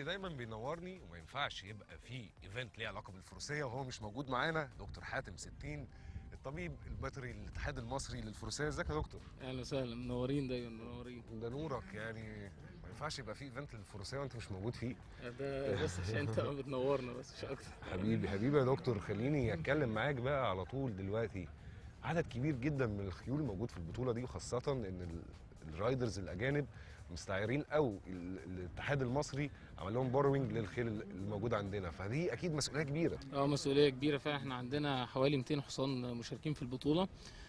اللي دايما بينورني وما ينفعش يبقى في ايفنت ليه علاقه بالفروسيه وهو مش موجود معانا دكتور حاتم ستين الطبيب البيطري للاتحاد المصري للفروسيه ازيك يا دكتور اهلا وسهلا منورين دايما منورين ده نورك يعني ما ينفعش يبقى في ايفنت للفروسيه وانت مش موجود فيه ده بس عشان انت بتنورنا بس مش اكتر حبيبي حبيبي يا دكتور خليني اتكلم معاك بقى على طول دلوقتي عدد كبير جدا من الخيول موجود في البطوله دي وخاصه ان ال- الرايدرز الاجانب مستعيرين او ال- الاتحاد المصري عمل لهم بوروينج للخيل الموجوده عندنا فدي اكيد مسؤوليه كبيره اه مسؤوليه كبيره فعلا احنا عندنا حوالي 200 حصان مشاركين في البطوله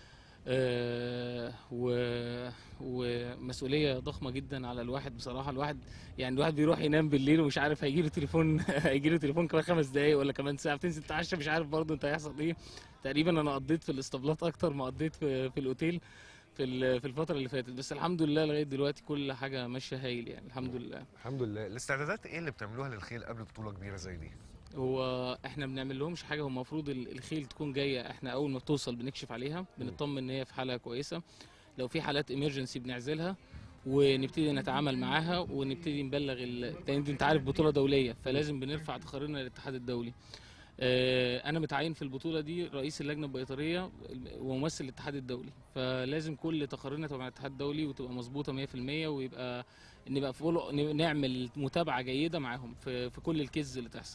آه و... ومسؤوليه ضخمه جدا على الواحد بصراحه الواحد يعني الواحد بيروح ينام بالليل ومش عارف هيجي له تليفون هيجي له تليفون كمان خمس دقايق ولا كمان ساعه بتنزل تتعشى مش عارف برضه انت هيحصل ايه تقريبا انا قضيت في الاسطبلات اكتر ما قضيت في, في الاوتيل في ال- في الفتره اللي فاتت بس الحمد لله لغايه دلوقتي كل حاجه ماشيه هايل يعني الحمد لله الحمد لله الاستعدادات ايه اللي بتعملوها للخيل قبل بطوله كبيره زي دي هو احنا بنعمل لهمش حاجه هو المفروض ال- الخيل تكون جايه احنا اول ما بتوصل بنكشف عليها بنطمن ان هي في حاله كويسه لو في حالات امرجنسي بنعزلها ونبتدي نتعامل معاها ونبتدي نبلغ ال- لان دي انت عارف بطوله دوليه فلازم بنرفع تقاريرنا للاتحاد الدولي آه، انا متعين في البطوله دي رئيس اللجنه البيطريه وممثل الاتحاد الدولي فلازم كل تقاريرنا تبع الاتحاد الدولي وتبقى مظبوطه 100% ويبقى نبقى فولو نعمل متابعه جيده معاهم في في كل الكيز اللي تحصل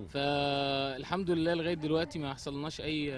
فالحمد لله لغايه دلوقتي ما حصلناش اي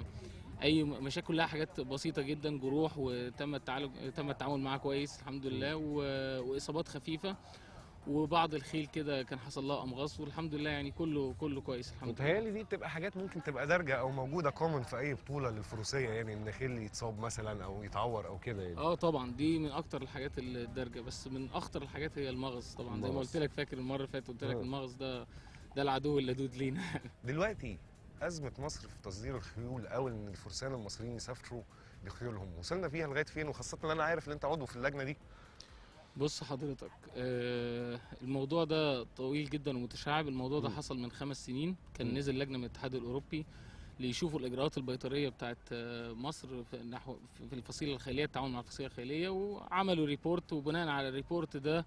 اي مشاكل كلها حاجات بسيطه جدا جروح وتم التعالج تم التعامل معاها كويس الحمد لله و... واصابات خفيفه وبعض الخيل كده كان حصل لها امغاص والحمد لله يعني كله كله كويس الحمد لله متهيألي دي بتبقى حاجات ممكن تبقى دارجه او موجوده كومن في اي بطوله للفروسيه يعني ان خيل يتصاب مثلا او يتعور او كده يعني اه طبعا دي من اكتر الحاجات الدارجه بس من اخطر الحاجات هي المغص طبعا زي ما المغص. قلت لك فاكر المره اللي فاتت قلت لك آه. المغص ده ده العدو اللدود لينا دلوقتي أزمة مصر في تصدير الخيول أو إن الفرسان المصريين يسافروا بخيولهم وصلنا فيها لغاية فين وخاصة إن أنا عارف إن أنت عضو في اللجنة دي بص حضرتك آه الموضوع ده طويل جدا ومتشعب الموضوع ده مم. حصل من خمس سنين كان مم. نزل لجنه من الاتحاد الاوروبي ليشوفوا الاجراءات البيطريه بتاعت آه، مصر في نحو في الفصيله الخيليه التعاون مع الفصيله الخيليه وعملوا ريبورت وبناء على الريبورت ده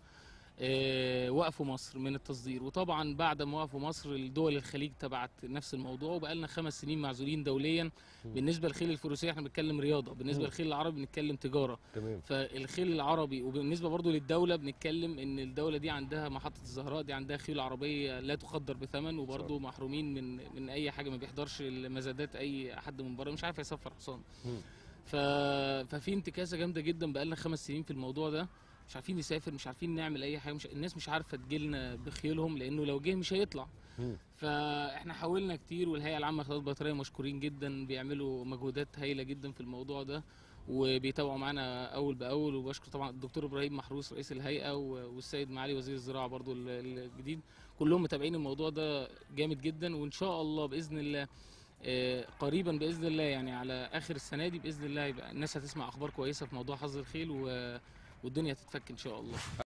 آه، وقفوا مصر من التصدير وطبعا بعد ما وقفوا مصر الدول الخليج تبعت نفس الموضوع وبقى لنا خمس سنين معزولين دوليا بالنسبه للخيل الفروسيه احنا بنتكلم رياضه بالنسبه مم. للخيل العربي بنتكلم تجاره تمام فالخيل العربي وبالنسبه برضو للدوله بنتكلم ان الدوله دي عندها محطه الزهراء دي عندها خيول عربيه لا تقدر بثمن وبرضو محرومين من من اي حاجه ما بيحضرش المزادات اي حد من بره مش عارف يسفر حصان مم. ف... ففي انتكاسه جامده جدا بقالنا خمس سنين في الموضوع ده مش عارفين نسافر مش عارفين نعمل اي حاجه مش... الناس مش عارفه تجيلنا بخيلهم لانه لو جه مش هيطلع مم. فاحنا حاولنا كتير والهيئه العامه للخدمات البيطريه مشكورين جدا بيعملوا مجهودات هايله جدا في الموضوع ده وبيتابعوا معانا اول باول وبشكر طبعا الدكتور ابراهيم محروس رئيس الهيئه و- والسيد معالي وزير الزراعه برضو ال- الجديد كلهم متابعين الموضوع ده جامد جدا وان شاء الله باذن الله آه، قريبا باذن الله يعني على اخر السنه دي باذن الله يبقى الناس هتسمع اخبار كويسه في موضوع حظ الخيل و- والدنيا تتفك ان شاء الله